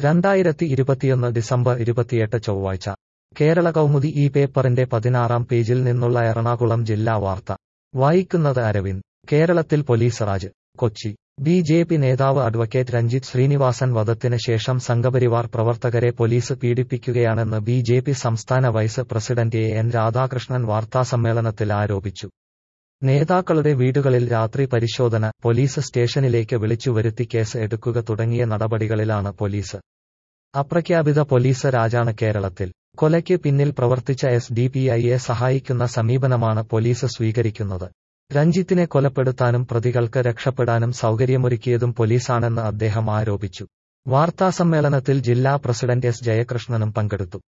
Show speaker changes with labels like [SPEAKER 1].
[SPEAKER 1] രണ്ടായിരത്തി ഇരുപത്തിയൊന്ന് ഡിസംബർ ഇരുപത്തിയെട്ട് ചൊവ്വാഴ്ച കേരള കൗമുദി ഈ പേപ്പറിന്റെ പതിനാറാം പേജിൽ നിന്നുള്ള എറണാകുളം ജില്ലാ വാർത്ത വായിക്കുന്നത് അരവിന്ദ് കേരളത്തിൽ police raj Kochi B J P നേതാവ് അഡ്വക്കേറ്റ് രഞ്ജിത്ത് ശ്രീനിവാസൻ വധത്തിന് ശേഷം സംഘപരിവാർ പ്രവർത്തകരെ പോലീസ് പീഡിപ്പിക്കുകയാണെന്ന് ബി ജെ പി സംസ്ഥാന vice president A N Radhakrishnan വാർത്താസമ്മേളനത്തിൽ ആരോപിച്ചു നേതാക്കളുടെ വീടുകളിൽ രാത്രി പരിശോധന പോലീസ് സ്റ്റേഷനിലേക്ക് വിളിച്ചുവരുത്തി കേസ് എടുക്കുക തുടങ്ങിയ നടപടികളിലാണ് പോലീസ് അപ്രഖ്യാപിത പോലീസ് രാജാണ് കേരളത്തിൽ കൊലയ്ക്ക് പിന്നിൽ പ്രവർത്തിച്ച എസ് ഡി പി ഐയെ സഹായിക്കുന്ന സമീപനമാണ് പോലീസ് സ്വീകരിക്കുന്നത് രഞ്ജിത്തിനെ കൊലപ്പെടുത്താനും പ്രതികൾക്ക് രക്ഷപ്പെടാനും സൗകര്യമൊരുക്കിയതും പോലീസാണെന്ന് അദ്ദേഹം ആരോപിച്ചു വാർത്താസമ്മേളനത്തിൽ ജില്ലാ പ്രസിഡന്റ് എസ് ജയകൃഷ്ണനും പങ്കെടുത്തു